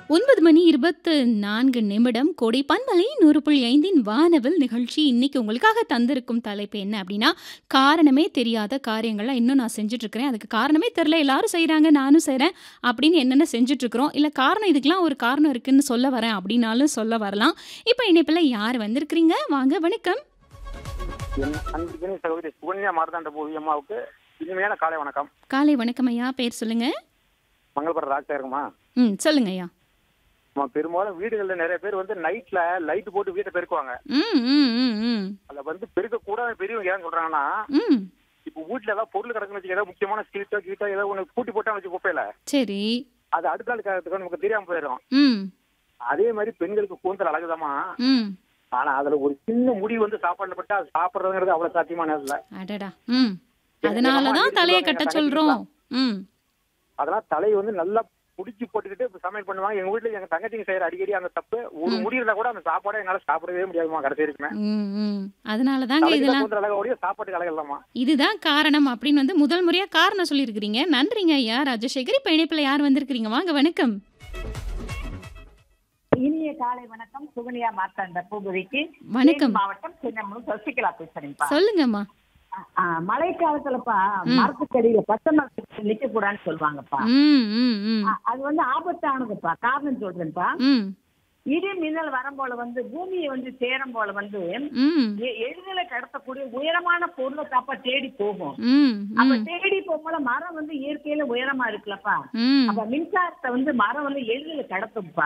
9 மணி 24 நிமிடம் கோடை பண்பலை 100.5இன் வானவில் நிகழ்ச்சி இன்னைக்கு உங்களுக்காக தந்திருக்கும் தலைப்பு என்ன அப்படின்னா, காரணமே தெரியாத காரியங்கள்லாம் இன்னும் நான் செஞ்சுட்ருக்கிறேன். அதுக்கு காரணமே தெரியல. எல்லாரும் செய்றாங்க, நானும் செய்றேன் அப்படின்னு என்னென்ன செஞ்சுட்ருக்கிறோம். இல்ல காரணம் இதுக்கெல்லாம் ஒரு காரணம் இருக்குன்னு சொல்ல வரேன் அப்படின்னாலும் சொல்ல வரலாம். இப்ப இணைப்பில யார் வந்திருக்கிறீங்க? வாங்க வணக்கம். என் அன்பிற்கினிய சகோதரி சுகன்யா மார்த்தாண்ட பூவி அம்மாவுக்கு இனிமையான காலை வணக்கம் காலை வணக்கம் ஐயா. பேர் சொல்லுங்க. மங்களபுரம் ராஜசேகரமா ம். சொல்லுங்க ஐயா. நம்ம பெரும்பாலும் வீடுகள்ல நிறைய பேர் வந்து நைட்ல லைட் போட்டு வீட்டை பெருக்குவாங்க ம், ம், ம், ம். அதை வந்து பெருக்க கூட பெரியவங்க ஏன் சொல்றாங்கன்னா ம். இப்போ வீட்டுல ஏதாவது பொருள் கிடக்குன்னு வச்சுக்க ஏதாவது முக்கியமான சீட்டோ கீட்டோ ஏதோ ஒண்ணு பூட்டி போட்டா வச்சு குப்பையில சரி. அது அடுத்த நாள் காலத்துக்கு நமக்கு தெரியாம போயிடும் ம். அதே மாதிரி பெண்களுக்கு கூந்தல் அழகுதாமா ம். ஆனா அதுல ஒரு சின்ன முடி வந்து சாப்பாடுல பட்டு அது சாப்பிடுறதுங்கிறது அவ்வளவு சாத்தியமான இல்ல அடடா! ம். எங்க அதனால அம்மா தான் வீட்டுக்கு தலைய வருவாங்க, கட்ட எங்க சொல்றோம். ம். அதெல்லாம் தலையை வந்து நல்லா புடிச்சு போட்டுக்கிட்டு இப்ப சமையல் பண்ணுவாங்க எங்க வீட்டுல எங்க தங்கச்சிங்க செய்யற அடிக்கடி அந்த தப்பு ஒரு ம். முடி இருந்தா கூட அந்த சாப்பாடை என்னால சாப்பிடவே முடியாதுமா கடைசி இருக்குமே ம், ம். அதனால தாங்க தலைக்கு இதெல்லாம் கூந்தல் அழகோடைய சாப்பாட்டுக்கு அழகு இல்லாமா இதுதான் காரணம் அப்படின்னு வந்து முதல் முறையா காரணம் சொல்லியிருக்கிறீங்க. நன்றிங்க ஐயா ராஜசேகர். இப்ப இணைப்பில யார் வந்திருக்கிறீங்க? வாங்க வணக்கம். இனிய காலை வணக்கம் சுகன்யா மார்த்தாண்ட பூபதிக்கு வணக்கம். தேனி மாவட்டம் சின்னமனூர் சசிகலா பேசுறேன்ப்பா சொல்லுங்கம்மா. ஆ, மழை காலத்துலப்பா ம். மரத்துக்கடியில பச்சை மரத்துக்கு நிக்க கூடாதுன்னு சொல்லுவாங்கப்பா ம், ம், ம். ஆ, அது வந்து ஆபத்தானதுப்பா காரணம் சொல்றேன்ப்பா ம், இடி மின்னல் வரும் போல வந்து பூமியை வந்து சேரும் போல வந்து ம், எ- எளிதில கடத்தக்கூடிய உயரமான பொருளை தாப்பா தேடி போகும் ம், அப்ப ம், தேடி போகும்போது மரம் வந்து இயற்கையில உயரமா இருக்குல்லப்பா ம். அப்ப மின்சாரத்தை வந்து மரம் வந்து எளிதில கடத்தும்ப்பா